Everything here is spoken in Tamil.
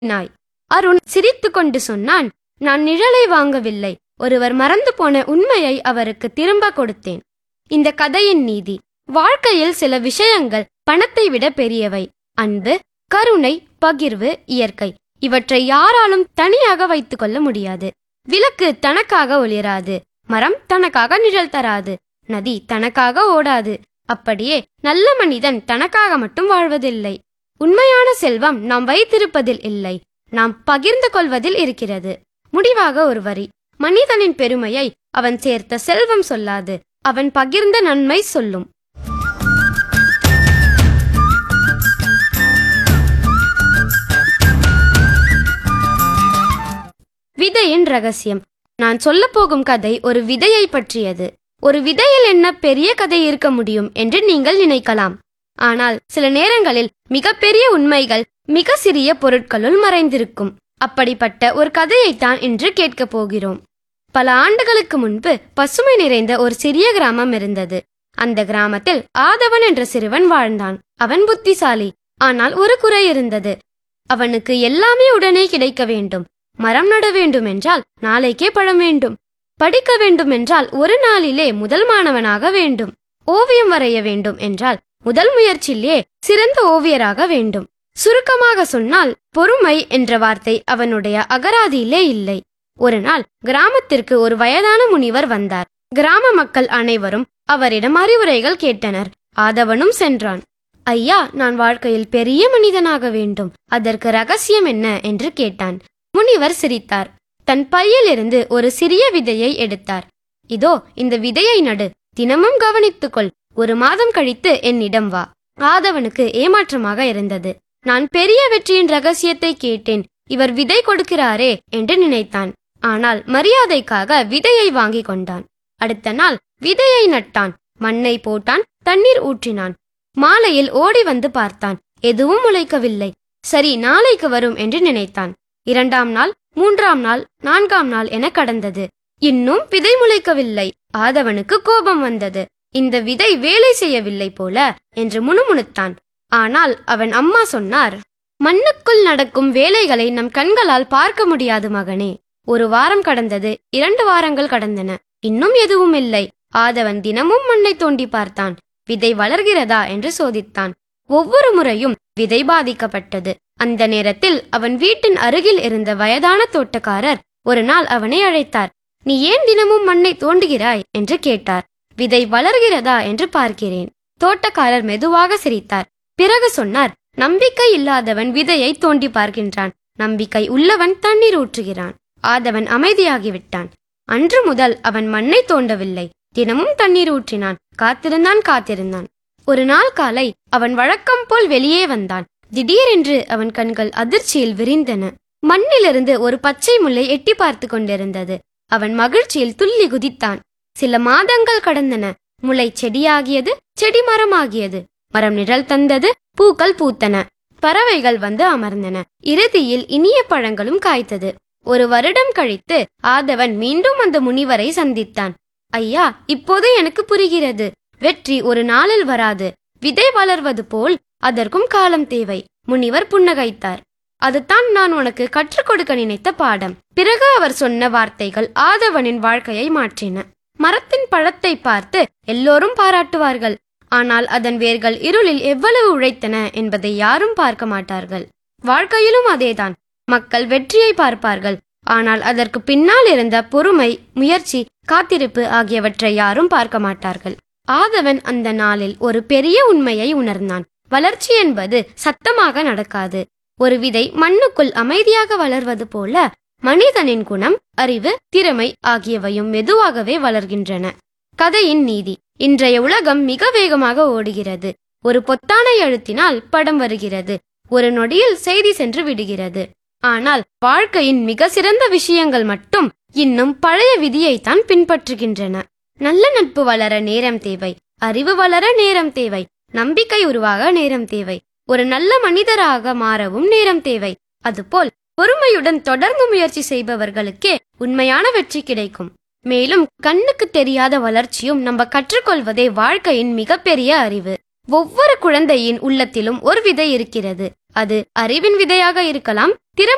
நாய் அருண் சிரித்துக்கொண்டு சொன்னான் நான் நிழலை வாங்கவில்லை ஒருவர் மறந்து போன உண்மையை அவருக்கு திரும்ப கொடுத்தேன் இந்த கதையின் நீதி வாழ்க்கையில் சில விஷயங்கள் பணத்தை விட பெரியவை அன்பு கருணை பகிர்வு இயற்கை இவற்றை யாராலும் தனியாக வைத்துக் கொள்ள முடியாது விளக்கு தனக்காக ஒளிராது மரம் தனக்காக நிழல் தராது நதி தனக்காக ஓடாது அப்படியே நல்ல மனிதன் தனக்காக மட்டும் வாழ்வதில்லை உண்மையான செல்வம் நாம் வைத்திருப்பதில் இல்லை நாம் பகிர்ந்து கொள்வதில் இருக்கிறது முடிவாக ஒரு வரி மனிதனின் பெருமையை அவன் சேர்த்த செல்வம் சொல்லாது அவன் பகிர்ந்த நன்மை சொல்லும் விதையின் ரகசியம் நான் சொல்லப் போகும் கதை ஒரு விதையை பற்றியது ஒரு விதையில் என்ன பெரிய கதை இருக்க முடியும் என்று நீங்கள் நினைக்கலாம் ஆனால் சில நேரங்களில் மிகப்பெரிய உண்மைகள் மிக சிறிய பொருட்களுள் மறைந்திருக்கும் அப்படிப்பட்ட ஒரு கதையைத்தான் இன்று கேட்கப் போகிறோம் பல ஆண்டுகளுக்கு முன்பு பசுமை நிறைந்த ஒரு சிறிய கிராமம் இருந்தது அந்த கிராமத்தில் ஆதவன் என்ற சிறுவன் வாழ்ந்தான் அவன் புத்திசாலி ஆனால் ஒரு குறை இருந்தது அவனுக்கு எல்லாமே உடனே கிடைக்க வேண்டும் மரம் நட வேண்டும் என்றால் நாளைக்கே பழம் வேண்டும் படிக்க வேண்டும் என்றால் ஒரு நாளிலே முதல் மாணவனாக வேண்டும் ஓவியம் வரைய வேண்டும் என்றால் முதல் முயற்சியிலே சிறந்த ஓவியராக வேண்டும் சுருக்கமாக சொன்னால் பொறுமை என்ற வார்த்தை அவனுடைய அகராதியிலே இல்லை ஒரு நாள் கிராமத்திற்கு ஒரு வயதான முனிவர் வந்தார் கிராம மக்கள் அனைவரும் அவரிடம் அறிவுரைகள் கேட்டனர் ஆதவனும் சென்றான் ஐயா நான் வாழ்க்கையில் பெரிய மனிதனாக வேண்டும் அதற்கு ரகசியம் என்ன என்று கேட்டான் முனிவர் சிரித்தார் தன் பையிலிருந்து ஒரு சிறிய விதையை எடுத்தார் இதோ இந்த விதையை நடு தினமும் கவனித்துக்கொள் ஒரு மாதம் கழித்து என்னிடம் வா ஆதவனுக்கு ஏமாற்றமாக இருந்தது நான் பெரிய வெற்றியின் ரகசியத்தை கேட்டேன் இவர் விதை கொடுக்கிறாரே என்று நினைத்தான் ஆனால் மரியாதைக்காக விதையை வாங்கி கொண்டான் அடுத்த நாள் விதையை நட்டான் மண்ணை போட்டான் தண்ணீர் ஊற்றினான் மாலையில் ஓடி வந்து பார்த்தான் எதுவும் முளைக்கவில்லை சரி நாளைக்கு வரும் என்று நினைத்தான் இரண்டாம் நாள் மூன்றாம் நாள் நான்காம் நாள் என கடந்தது இன்னும் விதை முளைக்கவில்லை ஆதவனுக்கு கோபம் வந்தது இந்த விதை வேலை செய்யவில்லை போல என்று முணுமுணுத்தான் ஆனால் அவன் அம்மா சொன்னார் மண்ணுக்குள் நடக்கும் வேலைகளை நம் கண்களால் பார்க்க முடியாது மகனே ஒரு வாரம் கடந்தது இரண்டு வாரங்கள் கடந்தன இன்னும் எதுவும் இல்லை ஆதவன் தினமும் மண்ணை தோண்டி பார்த்தான் விதை வளர்கிறதா என்று சோதித்தான் ஒவ்வொரு முறையும் விதை பாதிக்கப்பட்டது அந்த நேரத்தில் அவன் வீட்டின் அருகில் இருந்த வயதான தோட்டக்காரர் ஒரு நாள் அவனை அழைத்தார் நீ ஏன் தினமும் மண்ணை தோண்டுகிறாய் என்று கேட்டார் விதை வளர்கிறதா என்று பார்க்கிறேன் தோட்டக்காரர் மெதுவாக சிரித்தார் பிறகு சொன்னார் நம்பிக்கை இல்லாதவன் விதையை தோண்டி பார்க்கின்றான் நம்பிக்கை உள்ளவன் தண்ணீர் ஊற்றுகிறான் ஆதவன் அமைதியாகிவிட்டான் அன்று முதல் அவன் மண்ணை தோண்டவில்லை தினமும் தண்ணீர் ஊற்றினான் காத்திருந்தான் காத்திருந்தான் ஒரு நாள் காலை அவன் வழக்கம் போல் வெளியே வந்தான் திடீரென்று அவன் கண்கள் அதிர்ச்சியில் விரிந்தன மண்ணிலிருந்து ஒரு பச்சை முல்லை எட்டி பார்த்து கொண்டிருந்தது அவன் மகிழ்ச்சியில் துள்ளி குதித்தான் சில மாதங்கள் கடந்தன முளை செடியாகியது செடி மரமாகியது மரம் நிழல் தந்தது பூக்கள் பூத்தன பறவைகள் வந்து அமர்ந்தன இறுதியில் இனிய பழங்களும் காய்த்தது ஒரு வருடம் கழித்து ஆதவன் மீண்டும் அந்த முனிவரை சந்தித்தான் ஐயா இப்போது எனக்கு புரிகிறது வெற்றி ஒரு நாளில் வராது விதை வளர்வது போல் அதற்கும் காலம் தேவை முனிவர் புன்னகைத்தார் அதுதான் நான் உனக்கு கற்றுக் கொடுக்க நினைத்த பாடம் பிறகு அவர் சொன்ன வார்த்தைகள் ஆதவனின் வாழ்க்கையை மாற்றின மரத்தின் பழத்தை பார்த்து எல்லோரும் பாராட்டுவார்கள் ஆனால் அதன் வேர்கள் இருளில் எவ்வளவு உழைத்தன என்பதை யாரும் பார்க்க மாட்டார்கள் வாழ்க்கையிலும் அதேதான் மக்கள் வெற்றியை பார்ப்பார்கள் ஆனால் அதற்கு பின்னால் இருந்த பொறுமை முயற்சி காத்திருப்பு ஆகியவற்றை யாரும் பார்க்க மாட்டார்கள் ஆதவன் அந்த நாளில் ஒரு பெரிய உண்மையை உணர்ந்தான் வளர்ச்சி என்பது சத்தமாக நடக்காது ஒரு விதை மண்ணுக்குள் அமைதியாக வளர்வது போல மனிதனின் குணம் அறிவு திறமை ஆகியவையும் மெதுவாகவே வளர்கின்றன கதையின் நீதி இன்றைய உலகம் மிக வேகமாக ஓடுகிறது ஒரு பொத்தானை அழுத்தினால் படம் வருகிறது ஒரு நொடியில் செய்தி சென்று விடுகிறது ஆனால் வாழ்க்கையின் மிக சிறந்த விஷயங்கள் மட்டும் இன்னும் பழைய விதியைத்தான் பின்பற்றுகின்றன நல்ல நட்பு வளர நேரம் தேவை அறிவு வளர நேரம் தேவை நம்பிக்கை உருவாக நேரம் தேவை ஒரு நல்ல மனிதராக மாறவும் நேரம் தேவை அதுபோல் பொறுமையுடன் தொடர்ந்து முயற்சி செய்பவர்களுக்கே உண்மையான வெற்றி கிடைக்கும் மேலும் கண்ணுக்கு தெரியாத வளர்ச்சியும் நம்ம கற்றுக்கொள்வதே வாழ்க்கையின் மிகப்பெரிய அறிவு ஒவ்வொரு குழந்தையின் உள்ளத்திலும் ஒரு விதை இருக்கிறது அது அறிவின் விதையாக இருக்கலாம்